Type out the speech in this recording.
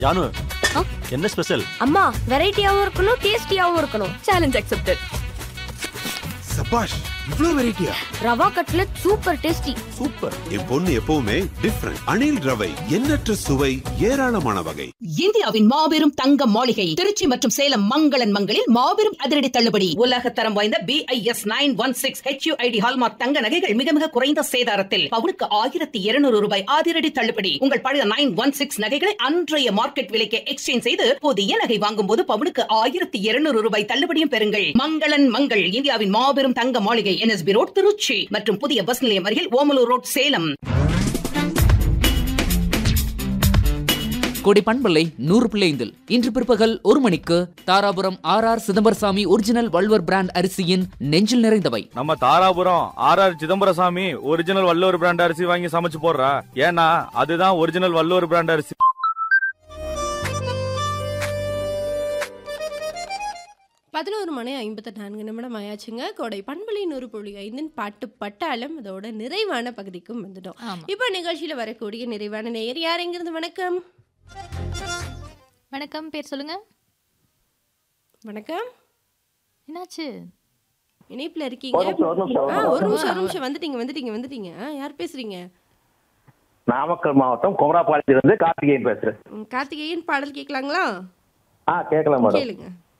ஜானு ஆ? என்ன ஸ்பெஷல் அம்மா வெரைட்டியாவும் இருக்கணும் டேஸ்டியாவும் இருக்கணும் சேலஞ்ச் அக்செப்டட் சபாஷ் இவ்ளோ வெரைட்டியா rava cutlet super tasty super என் பொண்ணு எப்பவுமே டிஃப்ரெண்ட் அணில் ரவை எண்ணற்ற சுவை ஏராளமான வகை இந்தியாவின் மாபெரும் தங்க மாளிகை திருச்சி மற்றும் சேலம் மங்களன் மங்களில் மாபெரும் அதிரடி தள்ளுபடி உலக தரம் வாய்ந்த BIS nine one six HUID hallmark தங்க நகைகள் மிக மிக குறைந்த சேதாரத்தில் பவுனுக்கு ஆயிரத்தி இருநூறு ரூபாய் அதிரடி தள்ளுபடி உங்கள் பழைய நைன் ஒன் சிக்ஸ் நகைகளை அன்றைய மார்க்கெட் விலைக்கு எக்ஸ்சேஞ்ச் செய்து புதிய நகை வாங்கும் போது பவுனுக்கு ஆயிரத்தி இருநூறு ரூபாய் தள்ளுபடியும் பெறுங்கள் மங்களன் மங்கள் இந்தியாவின் மாபெரும் தங்க மாளிகை என்எஸ்பி ரோட் திருச்சி மற்றும் புதிய பஸ் நிலையம் அருகில் ஓமலூர் ரோட் சேலம் கொடி பண்பலை நூறு பிள்ளைந்தில் இன்று பிற்பகல் ஒரு மணிக்கு Dharapuram R R Chidambarasamy original Valluvar brand அரிசியின் நெஞ்சில் நிறைந்தவை நம்ம Dharapuram R R Chidambarasamy original Valluvar brand அரிசி வாங்கி சமைச்சு போடுறா ஏன்னா அதுதான் ஒரிஜினல் வள்ளுவர் பிராண்ட் அரிசி பதினோரு மணி ஐம்பத்தி நான்கு நிமிடம் ஆயாச்சுங்க கோடை பண்பலை நூறு புள்ளி ஐந்தின் பாட்டு பட்டாளம் இதோட நிறைவான பகுதிக்கும் வந்துட்டோம் ஆமா இப்போ நிகழ்ச்சியில வரக்கூடிய நிறைவான நேயர் யார் எங்கிருந்து வணக்கம் வணக்கம் பேர் சொல்லுங்க வணக்கம் என்னாச்சு இணைப்புல இருக்கீங்க ஒரு நிமிஷம், ஒரு நிமிஷம், ஒரு ஆ, ஒரு நிமிஷம். நிமிஷம் ஒரு நிமிஷம் வந்துட்டீங்க வந்துட்டீங்க வந்துட்டீங்க ஆ, யார் பேசுறீங்க நாமக்கல் மாவட்டம் குமராபாளையத்திலிருந்து கார்த்திகேயன் பேசுறேன் ம், கார்த்திகேயன் பாடல் கேட்கலாங்களா ஆ கேட்கலாம் மேடம் கேளுங்க